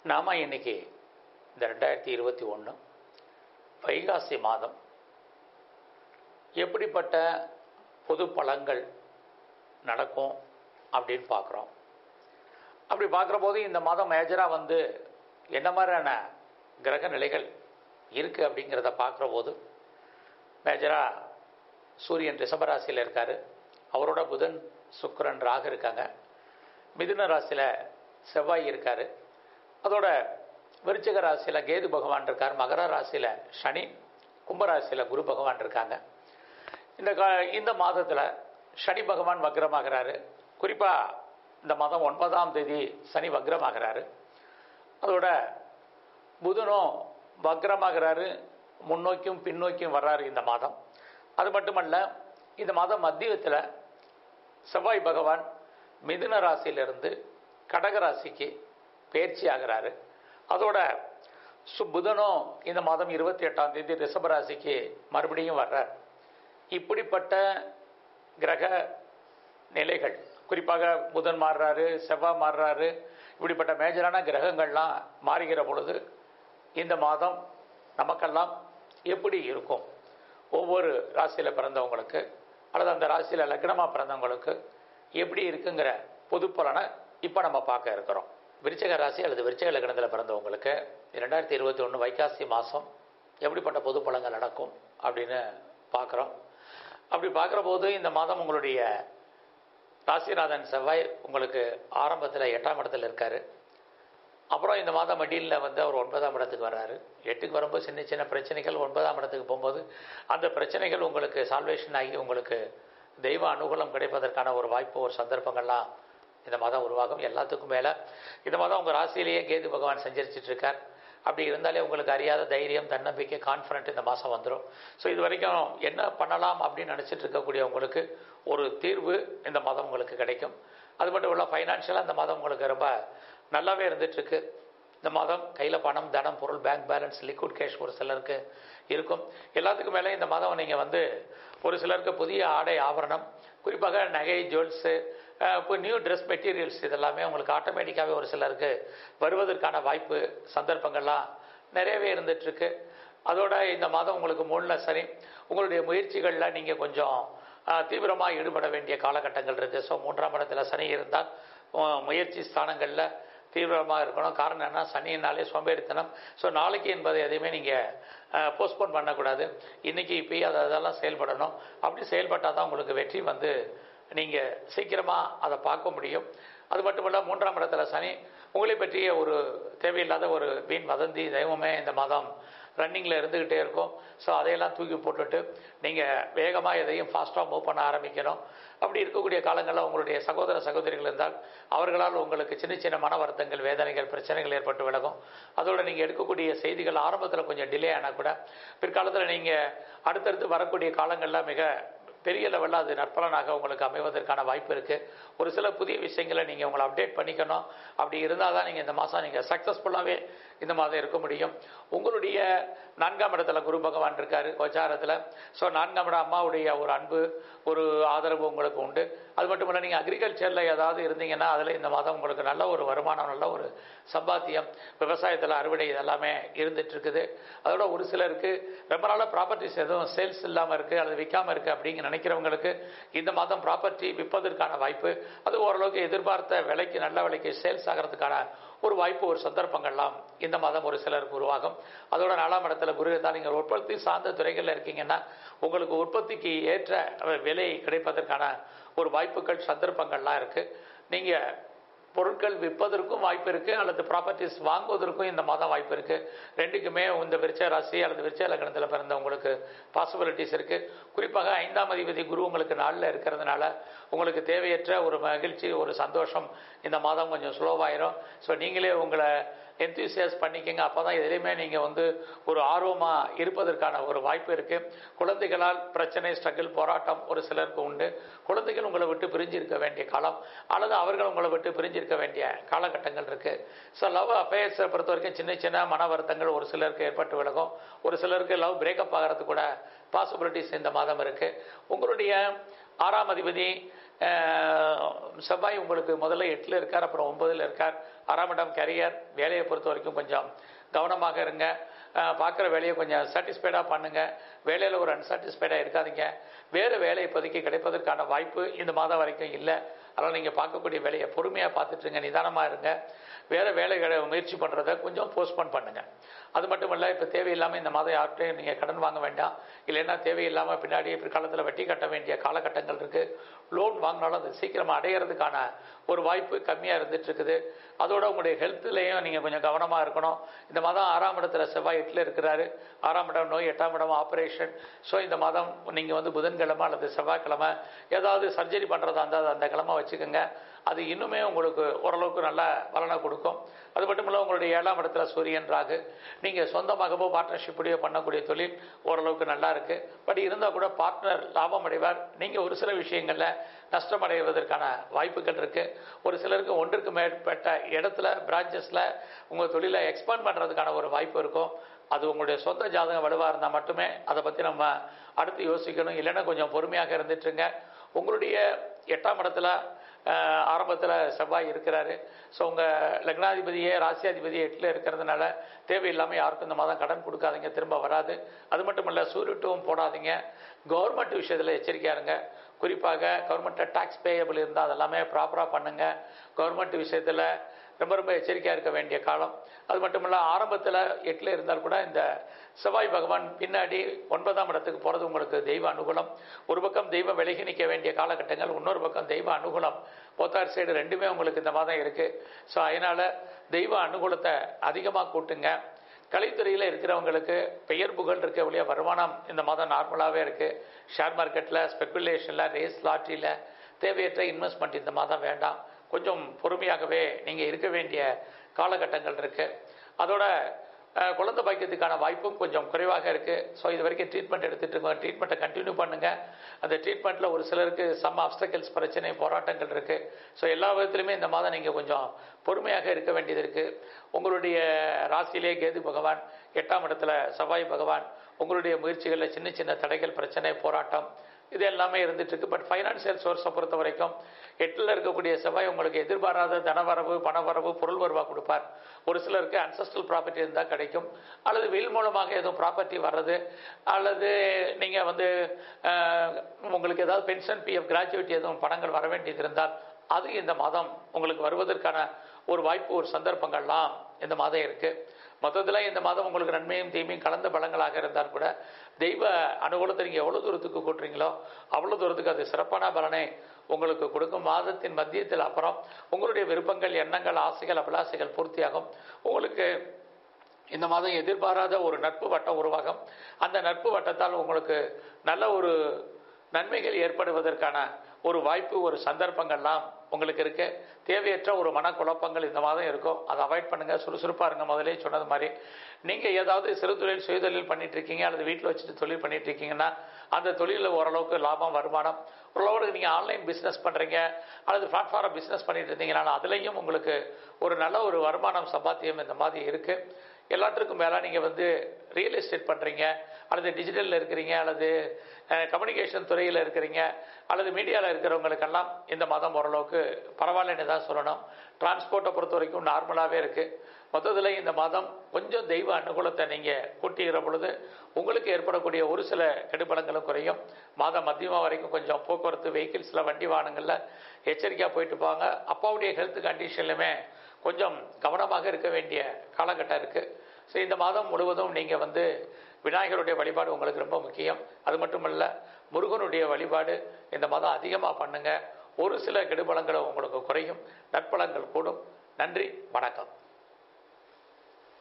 நாம் இன்னைக்கு இந்த ரெண்டாயிரத்தி இருபத்தி ஒன்று வைகாசி மாதம் எப்படிப்பட்ட பொது பலன்கள் நடக்கும் அப்படின்னு பார்க்குறோம் அப்படி பார்க்குற போது இந்த மாதம் மேஜராக வந்து என்ன மாதிரியான கிரக நிலைகள் இருக்குது அப்படிங்கிறத பார்க்குற போது மேஜராக சூரியன் ரிஷபராசியில் இருக்கார் அவரோட புதன் சுக்கிரன் ராகு இருக்காங்க மிதுன ராசியில் செவ்வாய் இருக்கார் அதோட விருச்சிக ராசியில் கேது பகவான் இருக்கார் மகர ராசியில் சனி கும்பராசியில் குரு பகவான் இருக்காங்க இந்த கா இந்த மாதத்தில் சனி பகவான் வக்ரமாகிறாரு குறிப்பாக இந்த மாதம் ஒன்பதாம் தேதி சனி வக்ரமாகிறாரு அதோட புதனும் வக்ரமாகிறாரு முன்னோக்கியும் பின்னோக்கியும் வர்றாரு இந்த மாதம் அது மட்டுமல்ல இந்த மாதம் மத்தியத்தில் செவ்வாய் பகவான் மிதுன ராசியிலிருந்து கடக ராசிக்கு பயிற்சி ஆகிறாரு அதோட சு புதனும் இந்த மாதம் இருபத்தி எட்டாம் தேதி ரிஷப ராசிக்கு மறுபடியும் வர்றார் இப்படிப்பட்ட கிரக நிலைகள் குறிப்பாக புதன் மாறுறாரு செவ்வாய் மாறுறாரு இப்படிப்பட்ட மேஜரான கிரகங்கள்லாம் மாறுகிற பொழுது இந்த மாதம் நமக்கெல்லாம் எப்படி இருக்கும் ஒவ்வொரு ராசியில் பிறந்தவங்களுக்கு அல்லது அந்த ராசியில் லக்னமாக பிறந்தவங்களுக்கு எப்படி இருக்குங்கிற பொது பலனை இப்போ நம்ம பார்க்க இருக்கிறோம் விருச்சக ராசி அல்லது விருச்சக லக்னத்தில் பிறந்தவங்களுக்கு ரெண்டாயிரத்தி இருபத்தி ஒன்று வைகாசி மாதம் எப்படிப்பட்ட பொது பலன்கள் நடக்கும் அப்படின்னு பார்க்குறோம் அப்படி பார்க்குற போது இந்த மாதம் உங்களுடைய ராசிநாதன் செவ்வாய் உங்களுக்கு ஆரம்பத்தில் எட்டாம் இடத்துல இருக்கார் அப்புறம் இந்த மாதம் மடியில் வந்து அவர் ஒன்பதாம் இடத்துக்கு வர்றாரு எட்டுக்கு வரும்போது சின்ன சின்ன பிரச்சனைகள் ஒன்பதாம் இடத்துக்கு போகும்போது அந்த பிரச்சனைகள் உங்களுக்கு சால்வேஷன் ஆகி உங்களுக்கு தெய்வ அனுகூலம் கிடைப்பதற்கான ஒரு வாய்ப்பு ஒரு சந்தர்ப்பங்கள்லாம் இந்த மாதம் உருவாகும் எல்லாத்துக்கும் மேலே இந்த மாதம் உங்கள் ராசியிலேயே கேது பகவான் சஞ்சரிச்சிட்டு இருக்கார் அப்படி இருந்தாலே உங்களுக்கு அறியாத தைரியம் தன்னம்பிக்கை கான்ஃபிடென்ட் இந்த மாதம் வந்துடும் ஸோ இது வரைக்கும் என்ன பண்ணலாம் அப்படின்னு நினச்சிட்டு இருக்கக்கூடிய உங்களுக்கு ஒரு தீர்வு இந்த மாதம் உங்களுக்கு கிடைக்கும் அது மட்டும் இல்லை ஃபைனான்ஷியலாக இந்த மாதம் உங்களுக்கு ரொம்ப நல்லாவே இருந்துகிட்ருக்கு இந்த மாதம் கையில் பணம் தனம் பொருள் பேங்க் பேலன்ஸ் லிக்விட் கேஷ் ஒரு சிலருக்கு இருக்கும் எல்லாத்துக்கும் மேலே இந்த மாதம் நீங்கள் வந்து ஒரு சிலருக்கு புதிய ஆடை ஆபரணம் குறிப்பாக நகை ஜுவல்ஸு இப்போ நியூ ட்ரெஸ் மெட்டீரியல்ஸ் இதெல்லாமே உங்களுக்கு ஆட்டோமேட்டிக்காகவே ஒரு சிலருக்கு வருவதற்கான வாய்ப்பு சந்தர்ப்பங்கள்லாம் நிறையவே இருந்துகிட்ருக்கு அதோட இந்த மாதம் உங்களுக்கு மூணில் சரி உங்களுடைய முயற்சிகளில் நீங்கள் கொஞ்சம் தீவிரமாக ஈடுபட வேண்டிய காலகட்டங்கள் இருக்குது ஸோ மூன்றாம் இடத்துல சனி இருந்தால் முயற்சி ஸ்தானங்களில் தீவிரமாக இருக்கணும் காரணம் என்ன சனினாலே சோம்பேறித்தனம் ஸோ நாளைக்கு என்பதை எதையுமே நீங்கள் போஸ்ட்போன் பண்ணக்கூடாது இன்றைக்கி இப்போயே அதை அதெல்லாம் செயல்படணும் அப்படி செயல்பட்டால் தான் உங்களுக்கு வெற்றி வந்து நீங்கள் சீக்கிரமாக அதை பார்க்க முடியும் அது மட்டும் இல்லை மூன்றாம் இடத்துல சனி உங்களை பற்றிய ஒரு தேவையில்லாத ஒரு வீண் வதந்தி தெய்வமே இந்த மாதம் ரன்னிங்கில் இருந்துக்கிட்டே இருக்கும் ஸோ அதையெல்லாம் தூக்கி போட்டுட்டு நீங்கள் வேகமாக எதையும் ஃபாஸ்ட்டாக மூவ் பண்ண ஆரம்பிக்கணும் அப்படி இருக்கக்கூடிய காலங்களில் உங்களுடைய சகோதர சகோதரிகள் இருந்தால் அவர்களால் உங்களுக்கு சின்ன சின்ன மன வருத்தங்கள் வேதனைகள் பிரச்சனைகள் ஏற்பட்டு விலகும் அதோடு நீங்கள் எடுக்கக்கூடிய செய்திகள் ஆரம்பத்தில் கொஞ்சம் டிலே ஆனால் கூட பிற்காலத்தில் நீங்கள் அடுத்தடுத்து வரக்கூடிய காலங்களில் மிக பெரிய லெவலில் அது நற்பலனாக உங்களுக்கு அமைவதற்கான வாய்ப்பு இருக்குது ஒரு சில புதிய விஷயங்களை நீங்கள் உங்களை அப்டேட் பண்ணிக்கணும் அப்படி இருந்தால் தான் நீங்கள் இந்த மாதம் நீங்கள் சக்ஸஸ்ஃபுல்லாகவே இந்த மாதம் இருக்க முடியும் உங்களுடைய நான்காம் இடத்துல குரு பகவான் இருக்கார் கோச்சாரத்தில் ஸோ நான்காம் இடம் அம்மாவுடைய ஒரு அன்பு ஒரு ஆதரவு உங்களுக்கு உண்டு அது மட்டும் இல்லை நீங்கள் அக்ரிகல்ச்சரில் ஏதாவது இருந்தீங்கன்னா அதில் இந்த மாதம் உங்களுக்கு நல்ல ஒரு வருமானம் நல்ல ஒரு சம்பாத்தியம் விவசாயத்தில் அறுவடை இதெல்லாமே இருந்துட்டு இருக்குது அதோட ஒரு சிலருக்கு ரொம்ப நாளாக ப்ராப்பர்ட்டிஸ் எதுவும் சேல்ஸ் இல்லாமல் இருக்குது அல்லது விற்காமல் இருக்குது அப்படிங்க நினைக்கிறவங்களுக்கு இந்த மாதம் ப்ராப்பர்ட்டி விற்பதற்கான வாய்ப்பு அது ஓரளவுக்கு எதிர்பார்த்த விலைக்கு நல்ல விலைக்கு சேல்ஸ் ஆகிறதுக்கான ஒரு வாய்ப்பு ஒரு சந்தர்ப்பங்கள்லாம் இந்த மாதம் ஒரு சிலருக்கு உருவாகும் அதோட நாலாம் இடத்துல குரு இருந்தால் நீங்கள் உற்பத்தி சார்ந்த துறைகளில் இருக்கீங்கன்னா உங்களுக்கு உற்பத்திக்கு ஏற்ற விலை கிடைப்பதற்கான ஒரு வாய்ப்புகள் சந்தர்ப்பங்கள்லாம் இருக்குது நீங்கள் பொருட்கள் விற்பதற்கும் வாய்ப்பு இருக்குது அல்லது ப்ராப்பர்ட்டிஸ் வாங்குவதற்கும் இந்த மாதம் வாய்ப்பு இருக்குது ரெண்டுக்குமே இந்த விருச்ச ராசி அல்லது விருச்ச லக்னத்தில் பிறந்தவங்களுக்கு பாசிபிலிட்டிஸ் இருக்குது குறிப்பாக ஐந்தாம் அதிபதி குரு உங்களுக்கு நாளில் இருக்கிறதுனால உங்களுக்கு தேவையற்ற ஒரு மகிழ்ச்சி ஒரு சந்தோஷம் இந்த மாதம் கொஞ்சம் ஸ்லோவாயிரும் ஸோ நீங்களே உங்களை என்தூசியஸ் பண்ணிக்கங்க அப்போ தான் எதுலேயுமே நீங்கள் வந்து ஒரு ஆர்வமாக இருப்பதற்கான ஒரு வாய்ப்பு இருக்குது குழந்தைகளால் பிரச்சனை ஸ்ட்ரகிள் போராட்டம் ஒரு சிலருக்கு உண்டு குழந்தைகள் உங்களை விட்டு பிரிஞ்சிருக்க வேண்டிய காலம் அல்லது அவர்கள் உங்களை விட்டு பிரிஞ்சிருக்க வேண்டிய காலகட்டங்கள் இருக்குது ஸோ லவ் அஃபேர்ஸை பொறுத்த வரைக்கும் சின்ன சின்ன மன வருத்தங்கள் ஒரு சிலருக்கு ஏற்பட்டு விலகும் ஒரு சிலருக்கு லவ் பிரேக்கப் ஆகிறது கூட பாசிபிலிட்டிஸ் இந்த மாதம் இருக்குது உங்களுடைய ஆறாம் அதிபதி அஹ், செவ்வாய் உங்களுக்கு முதல்ல எட்டில் இருக்கார் அப்புறம் ஒன்பதில் இருக்கார் ஆறாம் இடம் கரியர் வேலையை பொறுத்த வரைக்கும் கொஞ்சம் கவனமாக இருங்க பார்க்குற வேலையை கொஞ்சம் சாட்டிஸ்ஃபைடாக பண்ணுங்கள் வேலையில் ஒரு அன்சாட்டிஸ்ஃபைடாக இருக்காதீங்க வேறு வேலை இப்போதைக்கு கிடைப்பதற்கான வாய்ப்பு இந்த மாதம் வரைக்கும் இல்லை அதனால் நீங்கள் பார்க்கக்கூடிய வேலையை பொறுமையாக பார்த்துட்டுருங்க நிதானமாக இருங்க வேறு வேலைகளை முயற்சி பண்ணுறத கொஞ்சம் போஸ்ட்போன் பண்ணுங்கள் அது மட்டும் இல்லை இப்போ தேவையில்லாமல் இந்த மாதம் யார்கிட்டையும் நீங்கள் கடன் வாங்க வேண்டாம் இல்லைன்னா தேவையில்லாமல் பின்னாடி பிற்காலத்தில் வட்டி கட்ட வேண்டிய காலகட்டங்கள் இருக்குது லோன் வாங்கினாலும் அது சீக்கிரமாக அடையிறதுக்கான ஒரு வாய்ப்பு கம்மியாக இருந்துட்டு இருக்குது அதோட உங்களுடைய ஹெல்த்லேயும் நீங்கள் கொஞ்சம் கவனமாக இருக்கணும் இந்த மாதம் ஆறாம் இடத்துல செவ்வாய் எட்டில் இருக்கிறாரு ஆறாம் இடம் நோய் எட்டாம் இடம் ஆப்ரேஷன் ஸோ இந்த மாதம் நீங்கள் வந்து புதன்கிழமை அல்லது செவ்வாய்க்கிழமை ஏதாவது சர்ஜரி பண்ணுறதா இருந்தால் அந்த கிழமை வச்சுக்கோங்க அது இன்னுமே உங்களுக்கு ஓரளவுக்கு நல்ல பலனை கொடுக்கும் அது மட்டும் இல்லை உங்களுடைய ஏழாம் இடத்துல சூரியன் ராகு நீங்கள் சொந்தமாகவோ பார்ட்னர்ஷிப்படியோ பண்ணக்கூடிய தொழில் ஓரளவுக்கு நல்லா இருக்குது பட் இருந்தால் கூட பார்ட்னர் லாபம் அடைவார் நீங்கள் ஒரு சில விஷயங்களில் நஷ்டம் அடைவதற்கான வாய்ப்புகள் இருக்குது ஒரு சிலருக்கு ஒன்றுக்கு மேற்பட்ட இடத்துல பிரான்ச்சஸில் உங்கள் தொழிலை எக்ஸ்பாண்ட் பண்ணுறதுக்கான ஒரு வாய்ப்பு இருக்கும் அது உங்களுடைய சொந்த ஜாதகம் வலுவாக இருந்தால் மட்டுமே அதை பற்றி நம்ம அடுத்து யோசிக்கணும் இல்லைன்னா கொஞ்சம் பொறுமையாக இருந்துட்டுருங்க உங்களுடைய எட்டாம் இடத்துல ஆரம்பத்தில் செவ்வாய் இருக்கிறாரு ஸோ உங்கள் லக்னாதிபதியே ராசியாதிபதியே எட்டில் இருக்கிறதுனால தேவையில்லாமல் யாருக்கும் இந்த மாதம் கடன் கொடுக்காதீங்க திரும்ப வராது அது மட்டும் இல்லை சூரிட்டும் போடாதீங்க கவர்மெண்ட் விஷயத்தில் எச்சரிக்கையாக இருங்க குறிப்பாக கவர்மெண்ட்டில் டேக்ஸ் பேயபிள் இருந்தால் அதெல்லாமே ப்ராப்பராக பண்ணுங்கள் கவர்மெண்ட் விஷயத்தில் ரொம்ப ரொம்ப எச்சரிக்கையாக இருக்க வேண்டிய காலம் அது மட்டும் இல்லை ஆரம்பத்தில் எட்டில் இருந்தால் கூட இந்த செவ்வாய் பகவான் பின்னாடி ஒன்பதாம் இடத்துக்கு போகிறது உங்களுக்கு தெய்வ அனுகூலம் ஒரு பக்கம் தெய்வம் விலகி நிற்க வேண்டிய காலகட்டங்கள் இன்னொரு பக்கம் தெய்வ அனுகூலம் போத்தார் சைடு ரெண்டுமே உங்களுக்கு இந்த மாதம் இருக்குது ஸோ அதனால் தெய்வ அனுகூலத்தை அதிகமாக கூட்டுங்க கலைத்துறையில் இருக்கிறவங்களுக்கு பெயர் புகழ் இருக்க வழியாக வருமானம் இந்த மாதம் நார்மலாகவே இருக்குது ஷேர் மார்க்கெட்டில் ஸ்பெக்குலேஷனில் ரேஸ் லாட்ரியில் தேவையற்ற இன்வெஸ்ட்மெண்ட் இந்த மாதம் வேண்டாம் கொஞ்சம் பொறுமையாகவே நீங்கள் இருக்க வேண்டிய காலகட்டங்கள் இருக்குது அதோட குழந்தை பாக்கியத்துக்கான வாய்ப்பும் கொஞ்சம் குறைவாக இருக்குது ஸோ இது வரைக்கும் ட்ரீட்மெண்ட் எடுத்துகிட்டு இருக்கோம் ட்ரீட்மெண்ட்டை கண்டினியூ பண்ணுங்கள் அந்த ட்ரீட்மெண்ட்டில் ஒரு சிலருக்கு சம் அப்டக்கல்ஸ் பிரச்சனை போராட்டங்கள் இருக்குது ஸோ எல்லா விதத்துலையுமே இந்த மாதம் நீங்கள் கொஞ்சம் பொறுமையாக இருக்க வேண்டியது இருக்குது உங்களுடைய ராசியிலே கேது பகவான் எட்டாம் இடத்துல செவ்வாய் பகவான் உங்களுடைய முயற்சிகளில் சின்ன சின்ன தடைகள் பிரச்சனை போராட்டம் இது எல்லாமே இருந்துட்டு இருக்கு பட் ஃபைனான்சியல் சோர்ஸை பொறுத்த வரைக்கும் எட்டில் இருக்கக்கூடிய செவ்வாய் உங்களுக்கு எதிர்பாராத தனவரவு பணவரவு பொருள் வருவா கொடுப்பார் ஒரு சிலருக்கு அன்சஸ்டல் ப்ராப்பர்ட்டி இருந்தால் கிடைக்கும் அல்லது வில் மூலமாக எதுவும் ப்ராப்பர்ட்டி வர்றது அல்லது நீங்கள் வந்து உங்களுக்கு ஏதாவது பென்ஷன் பிஎஃப் கிராஜுவேட்டி எதுவும் பணங்கள் வர வேண்டியது இருந்தால் அது இந்த மாதம் உங்களுக்கு வருவதற்கான ஒரு வாய்ப்பு ஒரு சந்தர்ப்பங்கள்லாம் இந்த மாதம் இருக்குது மொத்தத்தில் இந்த மாதம் உங்களுக்கு நன்மையும் தீமையும் கலந்த பலங்களாக இருந்தால் கூட தெய்வ அனுகூலத்தை நீங்கள் எவ்வளோ தூரத்துக்கு கூட்டுறீங்களோ அவ்வளோ தூரத்துக்கு அது சிறப்பான பலனை உங்களுக்கு கொடுக்கும் மாதத்தின் மத்தியத்தில் அப்புறம் உங்களுடைய விருப்பங்கள் எண்ணங்கள் ஆசைகள் அபிலாசைகள் பூர்த்தியாகும் உங்களுக்கு இந்த மாதம் எதிர்பாராத ஒரு நட்பு வட்டம் உருவாகும் அந்த நட்பு வட்டத்தால் உங்களுக்கு நல்ல ஒரு நன்மைகள் ஏற்படுவதற்கான ஒரு வாய்ப்பு ஒரு சந்தர்ப்பங்கள்லாம் உங்களுக்கு இருக்கு தேவையற்ற ஒரு மனக்குழப்பங்கள் இந்த மாதம் இருக்கும் அதை அவாய்ட் பண்ணுங்கள் சுறுசுறுப்பாக இருங்க முதலே சொன்னது மாதிரி நீங்கள் ஏதாவது சிறு தொழில் சுயதொழில் பண்ணிட்டு இருக்கீங்க அல்லது வீட்டில் வச்சுட்டு தொழில் பண்ணிட்டு இருக்கீங்கன்னா அந்த தொழிலில் ஓரளவுக்கு லாபம் வருமானம் ஓரளவுக்கு நீங்கள் ஆன்லைன் பிஸ்னஸ் பண்ணுறீங்க அல்லது பிளாட்ஃபார்ம் பிஸ்னஸ் பண்ணிட்டு இருந்தீங்கன்னா அதுலேயும் உங்களுக்கு ஒரு நல்ல ஒரு வருமானம் சம்பாத்தியம் இந்த மாதிரி இருக்குது எல்லாத்துக்கும் மேலே நீங்கள் வந்து ரியல் எஸ்டேட் பண்ணுறீங்க அல்லது டிஜிட்டலில் இருக்கிறீங்க அல்லது கம்யூனிகேஷன் துறையில் இருக்கிறீங்க அல்லது மீடியாவில் இருக்கிறவங்களுக்கெல்லாம் இந்த மாதம் ஓரளவுக்கு பரவாயில்லன்னு தான் சொல்லணும் டிரான்ஸ்போர்ட்டை பொறுத்த வரைக்கும் நார்மலாகவே இருக்குது மொத்தத்தில் இந்த மாதம் கொஞ்சம் தெய்வ அனுகூலத்தை நீங்கள் கூட்டுகிற பொழுது உங்களுக்கு ஏற்படக்கூடிய ஒரு சில கெடுபலங்களும் குறையும் மாதம் மத்தியமாக வரைக்கும் கொஞ்சம் போக்குவரத்து வெஹிக்கிள்ஸில் வண்டி வாகனங்களில் எச்சரிக்கையாக போயிட்டு போவாங்க அப்பாவுடைய ஹெல்த் கண்டிஷன்லையுமே கொஞ்சம் கவனமாக இருக்க வேண்டிய காலகட்டம் இருக்குது ஸோ இந்த மாதம் முழுவதும் நீங்கள் வந்து விநாயகருடைய வழிபாடு உங்களுக்கு ரொம்ப முக்கியம் அது மட்டும் இல்லை முருகனுடைய வழிபாடு இந்த மாதம் அதிகமாக பண்ணுங்கள் ஒரு சில கெடுபலங்களும் உங்களுக்கு குறையும் நற்பலங்கள் கூடும் நன்றி வணக்கம்